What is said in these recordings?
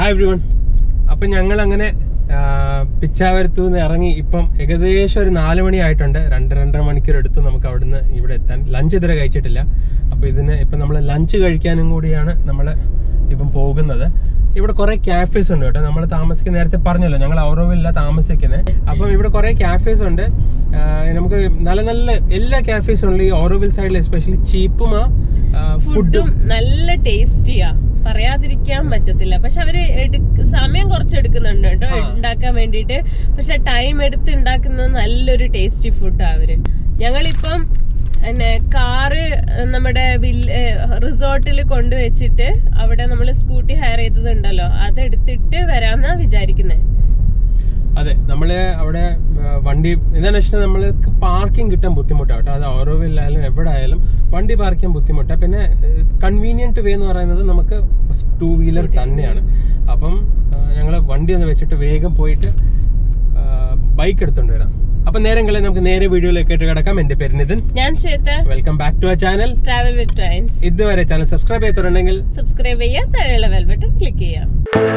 Hi every one അപ്പൊ ഞങ്ങൾ അങ്ങനെ പിച്ചാവരത്തു നിന്ന് ഇറങ്ങി ഇപ്പം ഏകദേശം ഒരു നാല് മണി ആയിട്ടുണ്ട് രണ്ട് രണ്ടര മണിക്കൂർ എടുത്ത് നമുക്ക് അവിടുന്ന് ഇവിടെ എത്താൻ ലഞ്ച് ഇതുവരെ കഴിച്ചിട്ടില്ല അപ്പൊ ഇതിന് ഇപ്പം നമ്മൾ ലഞ്ച് കഴിക്കാനും കൂടിയാണ് നമ്മൾ ഇപ്പം പോകുന്നത് ഇവിടെ കുറെ ക്യാഫേസ് ഉണ്ട് കേട്ടോ നമ്മൾ താമസിക്കുന്ന നേരത്തെ പറഞ്ഞല്ലോ ഞങ്ങൾ ഔറോവില്ല താമസിക്കുന്നത് അപ്പം ഇവിടെ കുറെ ക്യാഫേസ് ഉണ്ട് ആ, നമുക്ക് നല്ല നല്ല എല്ലാ ക്യാഫേസും ഉണ്ട് ഈ ഓറോവിൽ സൈഡിൽ എസ്പെഷ്യലി ചീപ്പും ഫുഡും ഫുഡും നല്ല ടേസ്റ്റിയാ പറയാതിരിക്കാൻ പറ്റത്തില്ല പക്ഷെ അവര് എടുക്ക- സമയം കുറച്ച് എടുക്കുന്നുണ്ട് കേട്ടോ ഉണ്ടാക്കാൻ വേണ്ടിട്ട് പക്ഷെ ടൈം എടുത്ത് ഉണ്ടാക്കുന്നത് നല്ലൊരു ടേസ്റ്റി ഫുഡാ അവര് ഞങ്ങളിപ്പം പിന്നെ കാറ് നമ്മുടെ റിസോർട്ടിൽ കൊണ്ടുവച്ചിട്ട് അവിടെ നമ്മൾ സ്കൂട്ടി ഹയർ ചെയ്തതുണ്ടല്ലോ അതെടുത്തിട്ട് വരാന്നാ വിചാരിക്കുന്നത് അതെ നമ്മള് അവിടെ ആ, വണ്ടി എന്താണെന്ന് വെച്ചാൽ നമ്മൾക്ക് പാർക്കിംഗ് കിട്ടാൻ ബുദ്ധിമുട്ടാണ് കേട്ടോ അത് ഓരോവില്ലായാലും എവിടെ ആയാലും വണ്ടി പാർക്ക് ചെയ്യാൻ ബുദ്ധിമുട്ടാണ് പിന്നെ കൺവീനിയന്റ് വേ എന്ന് പറയുന്നത് നമുക്ക് ടൂ വീലർ തന്നെയാണ് അപ്പം ഞങ്ങൾ വണ്ടി ഒന്ന് വെച്ചിട്ട് വേഗം പോയിട്ട് ബൈക്ക് എടുത്തോണ്ട് വരാം അപ്പൊ നേരങ്ങളെ നമുക്ക് നേരെ വീഡിയോയിലേക്ക് ആയിട്ട് കിടക്കാം എന്റെ പേര് നിതിൻ ഞാൻ Shwetha welcome back to our channel travel with trains ഇതുവരെ ചാനൽ സബ്സ്ക്രൈബ് ചെയ്തിട്ടുണ്ടെങ്കിൽ സബ്സ്ക്രൈബ് ചെയ്യാം താഴെയുള്ള ബെൽ ബട്ടൺ ക്ലിക്ക് ചെയ്യാം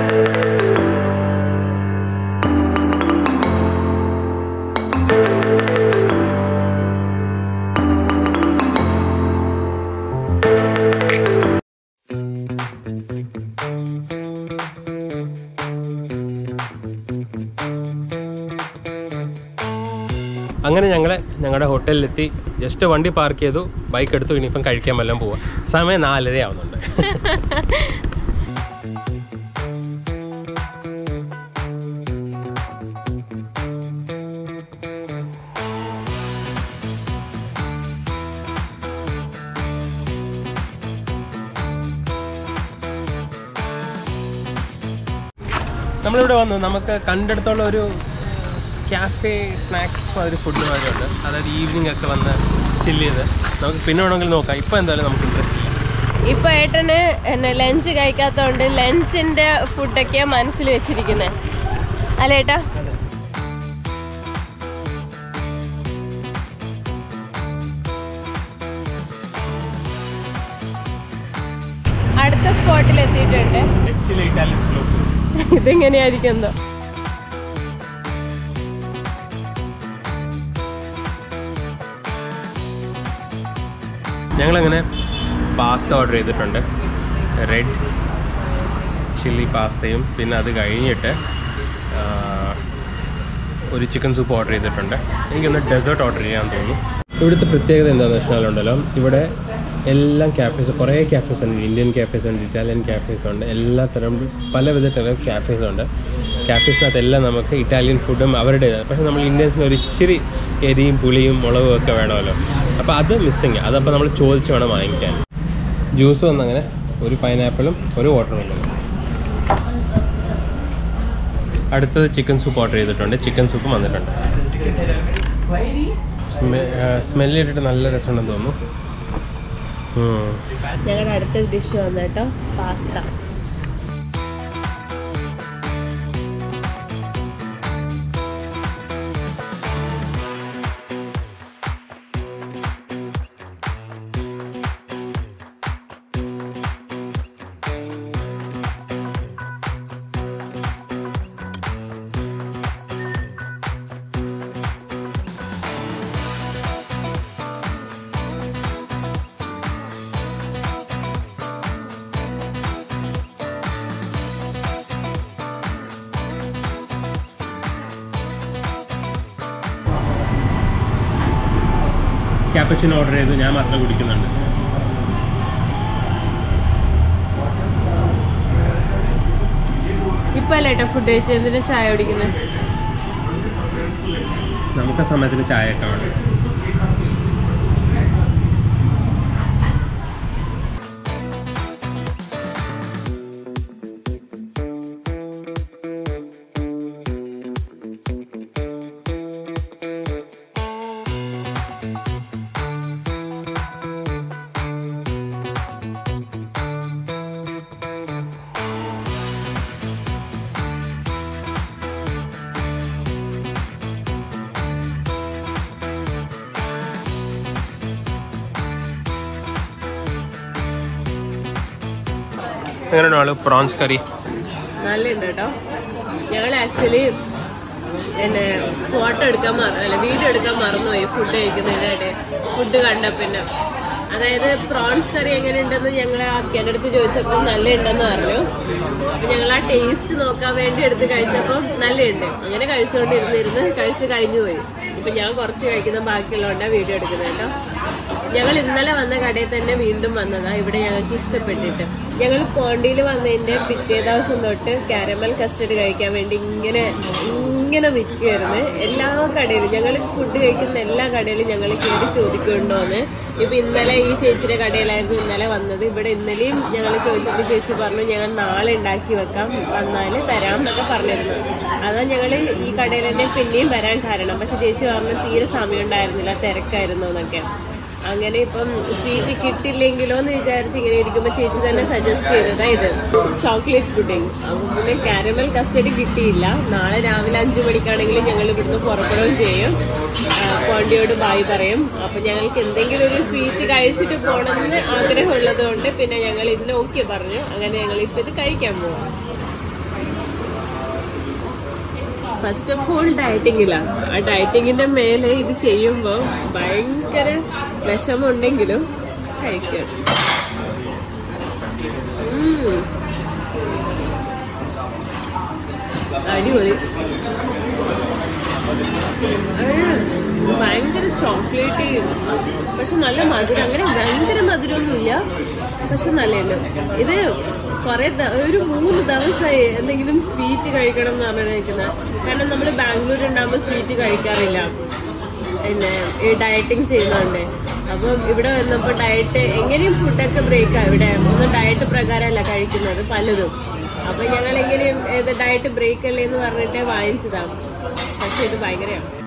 അങ്ങനെ ഞങ്ങൾ ഞങ്ങളുടെ ഹോട്ടലിലെത്തി ജസ്റ്റ് വണ്ടി പാർക്ക് ചെയ്തു ബൈക്ക് എടുത്തു ഇനിയിപ്പം കഴിക്കാൻ വല്ലതും പോവാം സമയം നാലര ആവുന്നുണ്ട് നമ്മളിവിടെ വന്നു നമുക്ക് കണ്ടെടുത്തുള്ള ഒരു ക്യാഫേ സ്നാക്സ് ഒരു ഫുഡ് മാതിരിയുണ്ട് അതായത് ഈവനിങ് ഒക്കെ വന്ന് ചില്ല് ചെയ്ത് നമുക്ക് പിന്നെ വേണമെങ്കിൽ നോക്കാം ഇപ്പം എന്തായാലും നമുക്ക് ഇൻട്രസ്റ്റ് ഇല്ല ഇപ്പൊ ഏട്ടന് എന്നെ ലഞ്ച് കഴിക്കാത്തോണ്ട് ലഞ്ചിന്റെ ഫുഡൊക്കെയാ മനസ്സിൽ വെച്ചിരിക്കുന്നത് അല്ലേ ഏട്ടാ അടുത്ത സ്പോട്ടിൽ എത്തിയിട്ടുണ്ട് ആക്ച്വലി ഇറ്റാലിയൻ സ്ലോ ഇതെങ്ങനെയായിരിക്കും എന്തോ ഞങ്ങളങ്ങനെ പാസ്ത ഓർഡർ ചെയ്തിട്ടുണ്ട് റെഡ് ചില്ലി പാസ്തയും പിന്നെ അത് കഴിഞ്ഞിട്ട് ആ, ഒരു ചിക്കൻ സൂപ്പ് ഓർഡർ ചെയ്തിട്ടുണ്ട് എനിക്കൊന്ന് ഡെസേർട്ട് ഓർഡർ ചെയ്യാൻ തോന്നുന്നു ഇവിടുത്തെ പ്രത്യേകത എന്താണെന്ന് വെച്ചാൽ ഉണ്ടല്ലോ ഇവിടെ എല്ലാം ക്യാഫേസ് കുറേ ക്യാഫേസ് ഉണ്ട് ഇന്ത്യൻ ക്യാഫേസ് ഉണ്ട് ഇറ്റാലിയൻ ക്യാഫേസ് ഉണ്ട് എല്ലാ തരം പല വിധത്തിലുള്ള ക്യാഫേസ് ഉണ്ട് ക്യാഫേസിനകത്ത് എല്ലാം നമുക്ക് ഇറ്റാലിയൻ ഫുഡും അവരുടേതാണ് പക്ഷേ നമ്മൾ ഇന്ത്യൻസിന് ഒരു ഇച്ചിരി എരിയും പുളിയും മുളകും ഒക്കെ വേണമല്ലോ അപ്പോൾ അത് മിസ്സിങ് അതപ്പോൾ നമ്മൾ ചോദിച്ച് വേണം വാങ്ങിക്കാൻ ജ്യൂസ് വന്നങ്ങനെ ഒരു പൈനാപ്പിളും ഒരു വാട്ടർ മെലനും അടുത്തത് ചിക്കൻ സൂപ്പ് ഓർഡർ ചെയ്തിട്ടുണ്ട് ചിക്കൻ സൂപ്പും വന്നിട്ടുണ്ട് സ്മെല്ല് ചെയ്തിട്ട് നല്ല രസമുണ്ടെന്ന് തോന്നുന്നു ഉം. ഞങ്ങളുടെ അടുത്ത ഡിഷ് വന്നു കേട്ടോ പാസ്ത ക്യാപ്പച്ചിനോ ഓർഡർ ചെയ്തു ഞാൻ മാത്രം കുടിക്കുന്നുണ്ട് ഇപ്പൊ അല്ലേ ഏട്ടാ ഫുഡ് കഴിച്ച് എന്തിനാ ചായ കുടിക്കുന്നത് നമുക്ക് ആ സമയത്തിന് ചായയൊക്കെ വേണം എങ്ങനെയാണ് ആള് പ്രോൺസ് കറി നല്ലുണ്ട് കേട്ടോ ഞങ്ങൾ ആക്ച്വലി എന്നെ ഫോട്ടോ എടുക്കാൻ മറ അല്ല വീഡിയോ എടുക്കാൻ മറന്നുപോയി ഫുഡ് കഴിക്കുന്നതിനിടെ ഫുഡ് കണ്ട പിന്നെ അതായത് പ്രോൺസ് കറി എങ്ങനെയുണ്ടെന്ന് ഞങ്ങൾ ആക്കിയുടെ അടുത്ത് ചോദിച്ചപ്പോൾ നല്ല ഉണ്ടെന്ന് പറഞ്ഞു അപ്പൊ ഞങ്ങൾ ആ ടേസ്റ്റ് നോക്കാൻ വേണ്ടി എടുത്ത് കഴിച്ചപ്പോൾ നല്ലുണ്ട് അങ്ങനെ കഴിച്ചുകൊണ്ടിരുന്നിരുന്ന് കഴിച്ച് കഴിഞ്ഞു പോയി ഇപ്പൊ ഞാൻ കുറച്ച് കഴിക്കുന്ന ബാക്കിയുള്ളതുകൊണ്ടാണ് വീഡിയോ എടുക്കുന്നത് കേട്ടോ ഞങ്ങൾ ഇന്നലെ വന്ന കടയിൽ തന്നെ വീണ്ടും വന്നതാ ഇവിടെ ഞങ്ങൾക്ക് ഇഷ്ടപ്പെട്ടിട്ട് ഞങ്ങൾ പോണ്ടിയിൽ വന്നതിന്റെ പിറ്റേ ദിവസം തൊട്ട് കാരമൽ കസ്റ്റഡ് കഴിക്കാൻ വേണ്ടി ഇങ്ങനെ ഇങ്ങനെ നിൽക്കുമായിരുന്നു എല്ലാ കടയിലും ഞങ്ങൾ ഫുഡ് കഴിക്കുന്ന എല്ലാ കടയിലും ഞങ്ങൾ കയറി ചോദിക്കുന്നുണ്ടോന്ന് ഇപ്പൊ ഇന്നലെ ഈ ചേച്ചിയുടെ കടയിലായിരുന്നു ഇന്നലെ വന്നത് ഇവിടെ ഇന്നലെയും ഞങ്ങൾ ചോദിച്ചപ്പോൾ ചേച്ചി പറഞ്ഞു ഞങ്ങൾ നാളെ ഉണ്ടാക്കി വെക്കാം വന്നാൽ തരാം എന്നൊക്കെ പറഞ്ഞിരുന്നു അതാ ഞങ്ങൾ ഈ കടയിൽ തന്നെ പിന്നെയും വരാൻ കാരണം പക്ഷെ ചേച്ചി പറഞ്ഞു തീരെ സമയം ഉണ്ടായിരുന്നില്ല തിരക്കായിരുന്നു എന്നൊക്കെ അങ്ങനെ ഇപ്പം സ്വീറ്റ് കിട്ടില്ലെങ്കിലോ എന്ന് വിചാരിച്ച് ഇങ്ങനെ ഇരിക്കുമ്പോ ചേച്ചി തന്നെ സജസ്റ്റ് ചെയ്തതാ ഇത് ചോക്ലേറ്റ് പുഡിംഗ് അപ്പൊ പിന്നെ കാരമൽ കസ്റ്റഡി കിട്ടിയില്ല നാളെ രാവിലെ അഞ്ചു മണിക്കാണെങ്കിലും ഞങ്ങൾ ഇവിടുന്ന് പുറപ്പെടുകയും ചെയ്യും ആ, പോണ്ടിയോട് ബായി പറയും അപ്പൊ ഞങ്ങൾക്ക് എന്തെങ്കിലും ഒരു സ്വീറ്റ് കഴിച്ചിട്ട് പോകണമെന്ന് ആഗ്രഹമുള്ളത് കൊണ്ട് പിന്നെ ഞങ്ങൾ ഇന്ന് ഓക്കെ പറഞ്ഞു അങ്ങനെ ഞങ്ങൾ ഇപ്പൊ ഇത് കഴിക്കാൻ പോവാം ഫസ്റ്റ് ഓഫ് ഓൾ ഡയറ്റിങ്ങിലാണ് ആ ഡയറ്റിങ്ങിന്റെ മേലെ ഇത് ചെയ്യുമ്പോൾ ഭയങ്കര വിഷമുണ്ടെങ്കിലും കഴിക്കണം ഉം. അടിപൊളി ഉം. ഭയങ്കര ചോക്ലേറ്റ് പക്ഷെ നല്ല മധുരം അങ്ങനെ ഭയങ്കര മധുരമൊന്നുമില്ല പക്ഷെ നല്ലതല്ല ഇത് കുറെ ഒരു മൂന്ന് ദിവസമായി എന്തെങ്കിലും സ്വീറ്റ് കഴിക്കണം എന്ന് പറഞ്ഞിരിക്കുന്നത് കാരണം നമ്മൾ ബാംഗ്ലൂർ ഉണ്ടാകുമ്പോൾ സ്വീറ്റ് കഴിക്കാറില്ല പിന്നെ ഈ ഡയറ്റിങ് ചെയ്യുന്നുണ്ട് അപ്പം ഇവിടെ വന്നപ്പോൾ ഡയറ്റ് എങ്ങനെയും ഫുഡൊക്കെ ബ്രേക്കാണ് ഇവിടെ ഒന്നും ഡയറ്റ് പ്രകാരമല്ല കഴിക്കുന്നത് പലതും അപ്പൊ ഞങ്ങൾ എങ്ങനെയും ഡയറ്റ് ബ്രേക്ക് അല്ലേ എന്ന് പറഞ്ഞിട്ട് വാങ്ങിച്ചതാണ് പക്ഷെ ഇത് ഭയങ്കരമാണ്